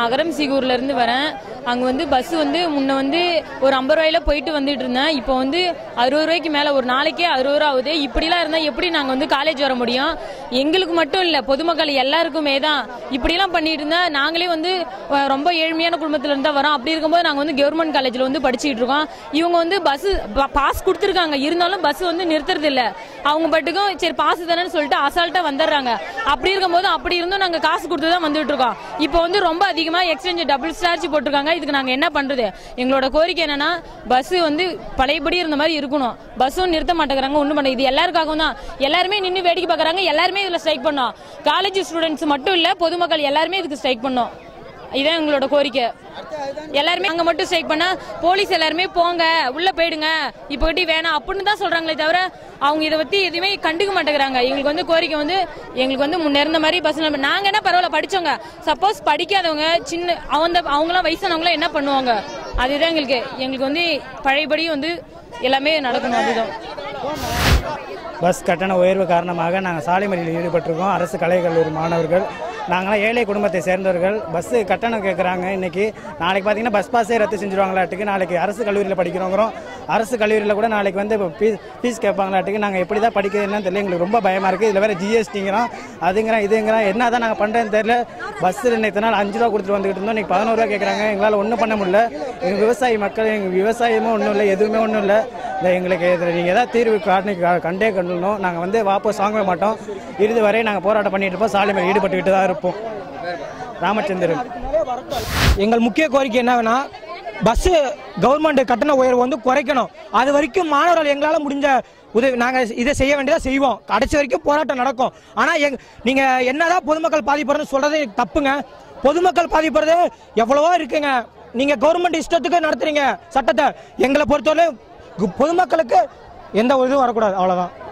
அகரம் சீகூர்ல இருந்து வரேன் அங்க வந்து பஸ் வந்து முன்ன வந்து ஒரு ஐம்பது ரூபாயில போயிட்டு வந்துட்டு இருந்தேன் இப்போ வந்து அறுபது ரூபாய்க்கு மேல ஒரு நாளைக்கே அறுபது ரூபா ஆகுது இப்படிலாம் இருந்தா எப்படி நாங்க வந்து காலேஜ் வர முடியும் எங்களுக்கு மட்டும் இல்ல பொதுமக்கள் எல்லாருக்குமே தான் இப்படிலாம் பண்ணிட்டு இருந்தா நாங்களே வந்து அஹ், ரொம்ப ஏழ்மையான குடும்பத்துல இருந்தா வரோம் அப்படி இருக்கும்போது நாங்க வந்து கவர்மெண்ட் காலேஜ்ல வந்து படிச்சுட்டு இருக்கோம் இவங்க வந்து பஸ் பாஸ் கொடுத்துருக்காங்க இருந்தாலும் பஸ் வந்து நிறுத்துறது இல்ல அவங்க பாட்டுக்கும் சரி பாஸ் தானேன்னு சொல்லிட்டு அசால்ட்டா வந்துடுறாங்க அப்படி இருக்கும்போது அப்படி இருந்தும் நாங்க காசு கொடுத்து தான் வந்துட்டு இருக்கோம் இப்போ வந்து ரொம்ப அதிகமா எக்ஸ்சேஞ்ச் டபுள் சார்ஜ் போட்டிருக்காங்க இதுக்கு நாங்க என்ன பண்றது எங்களோட கோரிக்கை என்னன்னா பஸ் வந்து பழையபடி இருந்த மாதிரி இருக்கணும் பஸ்ஸும் நிறுத்த மாட்டேங்கிறாங்க ஒண்ணும் பண்ண இது எல்லாருக்காகவும் தான் எல்லாருமே நின்று வேடிக்கை பார்க்கறாங்க எல்லாருமே இதுல ஸ்ட்ரைக் பண்ணோம் காலேஜ் ஸ்டூடெண்ட்ஸ் மட்டும் இல்ல பொதுமக்கள் எல்லாருமே இதுக்கு ஸ்ட்ரைக் பண்ணோம் இதான் எங்களோட கோரிக்கை எல்லாருமே அங்க மட்டும் ஸ்ட்ரைக் பண்ணா போலீஸ் எல்லாருமே போங்க உள்ள போயிடுங்க இப்போ கிட்டி வேணாம் அப்படின்னு தான் சொல்றாங்களே தவிர அவங்க இதை பத்தி எதுவுமே கண்டுக்க மாட்டேங்கிறாங்க எங்களுக்கு வந்து கோரிக்கை வந்து எங்களுக்கு வந்து முன்னிருந்த மாதிரி பஸ் நாங்க என்ன பரவாயில்ல படிச்சவங்க சப்போஸ் படிக்காதவங்க சின்ன அவங்க அவங்களாம் வயசானவங்களாம் என்ன பண்ணுவாங்க அதுதான் எங்களுக்கு எங்களுக்கு வந்து பழையபடி வந்து எல்லாமே நடக்கணும் அதுதான் பஸ் கட்டண உயர்வு காரணமாக நாங்கள் சாலை மறியலில் ஈடுபட்டிருக்கோம் அரசு கலைக்கல்லூரி மாணவர்கள் நாங்களாம் ஏழை குடும்பத்தை சேர்ந்தவர்கள் பஸ்ஸு கட்டணம் கேட்குறாங்க இன்னைக்கு நாளைக்கு பார்த்தீங்கன்னா பஸ் பாஸே ரத்து செஞ்சுருவாங்களாட்டுக்கு நாளைக்கு அரசு கல்லூரியில் படிக்கிறோங்கிறோம் அரசு கல்லூரியில் கூட நாளைக்கு வந்து ஃபீஸ் ஃபீஸ் கேட்பாங்களாட்டுக்கு நாங்கள் எப்படி தான் படிக்கிறதுன்னு தெரியல எங்களுக்கு ரொம்ப பயமாக இருக்குது இதில் வேறு ஜிஎஸ்டிங்கிறோம் அதுங்கிறோம் இதுங்கிறோம் என்ன தான் நாங்கள் பண்ணுறதுன்னு தெரியல பஸ்ஸில் நேற்று நாள் அஞ்சு ரூபா கொடுத்துட்டு வந்துக்கிட்டு இருந்தோம் இன்னைக்கு பதினோரு ரூபா கேட்குறாங்க எங்களால் ஒன்றும் பண்ண முடியல எங்கள் விவசாயி மக்கள் எங்கள் விவசாயமும் ஒன்றும் இல்லை எதுவுமே ஒன்றும் இல்லை இந்த எங்களுக்கு இதில் நீங்கள் ஏதாவது தீர்வு காட்டி கண்டே கண்டணும் நாங்கள் வந்து வாபஸ் வாங்கவே மாட்டோம் இறுதி வரை நாங்கள் போராட்டம் பண்ணிட்டு இருப்போம் சாலை மேல் ஈடுபட்டுக்கிட்டு தான் இருப்போம் ராமச்சந்திரன் எங்கள் முக்கிய கோரிக்கை என்னன்னா பஸ்ஸு கவர்மெண்ட் கட்டண உயர்வு வந்து குறைக்கணும் அது வரைக்கும் மாணவர்கள் எங்களால் முடிஞ்ச உதவி நாங்கள் இதை செய்ய வேண்டியதா செய்வோம் கடைசி வரைக்கும் போராட்டம் நடக்கும் ஆனால் எங் நீங்கள் என்னதான் பொதுமக்கள் பாதிப்படுறதுன்னு சொல்கிறது தப்புங்க பொதுமக்கள் பாதிப்படுறது எவ்வளவோ இருக்குங்க நீங்கள் கவர்மெண்ட் இஷ்டத்துக்கு நடத்துறீங்க சட்டத்தை எங்களை பொறுத்தவரை கு- பொதுமக்களுக்கு எந்த ஒரு இதுவும் வரக்கூடாது அவ்வளோதான்